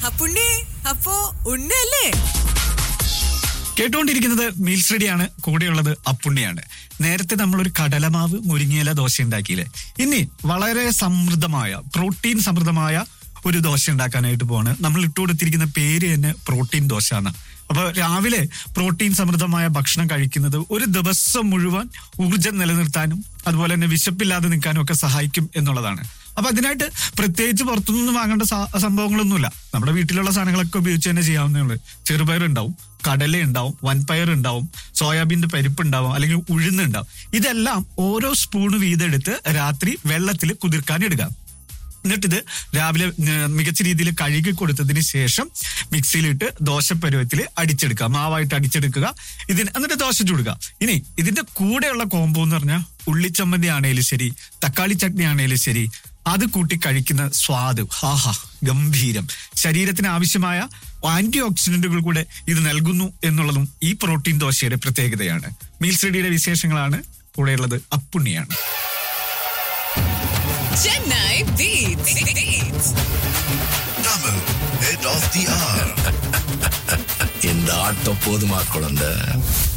അപ്പുണ്ണി അപ്പോ ഉണ്ണല്ലേ കേട്ടുകൊണ്ടിരിക്കുന്നത് മീൽസ് റെഡിയാണ് കൂടെയുള്ളത് അപ്പുണ്ണിയാണ് നേരത്തെ നമ്മളൊരു കടലമാവ് മുരിങ്ങയില ദോശ ഉണ്ടാക്കിയില്ലേ ഇനി വളരെ സമൃദ്ധമായ പ്രോട്ടീൻ സമൃദ്ധമായ ഒരു ദോശ ഉണ്ടാക്കാനായിട്ട് പോവാണ് നമ്മൾ ഇട്ടുകൊടുത്തിരിക്കുന്ന പേര് തന്നെ പ്രോട്ടീൻ ദോശ ആണ് അപ്പൊ രാവിലെ പ്രോട്ടീൻ സമൃദ്ധമായ ഭക്ഷണം കഴിക്കുന്നത് ഒരു ദിവസം മുഴുവൻ ഊർജം നിലനിർത്താനും അതുപോലെ തന്നെ വിശപ്പില്ലാതെ നിൽക്കാനും ഒക്കെ സഹായിക്കും എന്നുള്ളതാണ് അപ്പൊ അതിനായിട്ട് പ്രത്യേകിച്ച് പുറത്തുനിന്ന് വാങ്ങേണ്ട സ- സംഭവങ്ങളൊന്നുമില്ല നമ്മുടെ വീട്ടിലുള്ള സാധനങ്ങളൊക്കെ ഉപയോഗിച്ച് തന്നെ ചെയ്യാവുന്നേ ഉള്ളൂ ചെറുപയർ ഉണ്ടാവും കടല ഉണ്ടാവും വൻപയർ ഉണ്ടാവും സോയാബീന്റെ പരിപ്പ് ഉണ്ടാവും അല്ലെങ്കിൽ ഉഴുന്നുണ്ടാവും ഇതെല്ലാം ഓരോ സ്പൂണ് വീതം എടുത്ത് രാത്രി വെള്ളത്തിൽ കുതിർക്കാൻ ഇടുക എന്നിട്ടിത് രാവിലെ ഏർ, മികച്ച രീതിയിൽ കഴുകി കൊടുത്തതിന് ശേഷം മിക്സിയിലിട്ട് ദോശപ്പരുവത്തിൽ അടിച്ചെടുക്കുക മാവായിട്ട് അടിച്ചെടുക്കുക ഇതിന് എന്നിട്ട് ദോശ ചുടുക ഇനി ഇതിന്റെ കൂടെയുള്ള കോംബോ എന്ന് പറഞ്ഞാൽ ഉള്ളിച്ചമ്മന്തി ആണേലും ശരി തക്കാളി ചട്നി ആണേലും ശരി അത് കൂട്ടി കഴിക്കുന്ന സ്വാദ് ഹാഹാ ഗംഭീരം ശരീരത്തിന് ആവശ്യമായ ആന്റി ഓക്സിഡന്റുകൾ കൂടെ ഇത് നൽകുന്നു എന്നുള്ളതും ഈ പ്രോട്ടീൻ ദോശയുടെ പ്രത്യേകതയാണ് മീൽസ് റെഡിയുടെ വിശേഷങ്ങളാണ് കൂടെയുള്ളത് അപ്പുണ്ണിയാണ് Chennai beats Tamil, head of the hour. இந்த ஆட்டம் போதுமா குழந்தை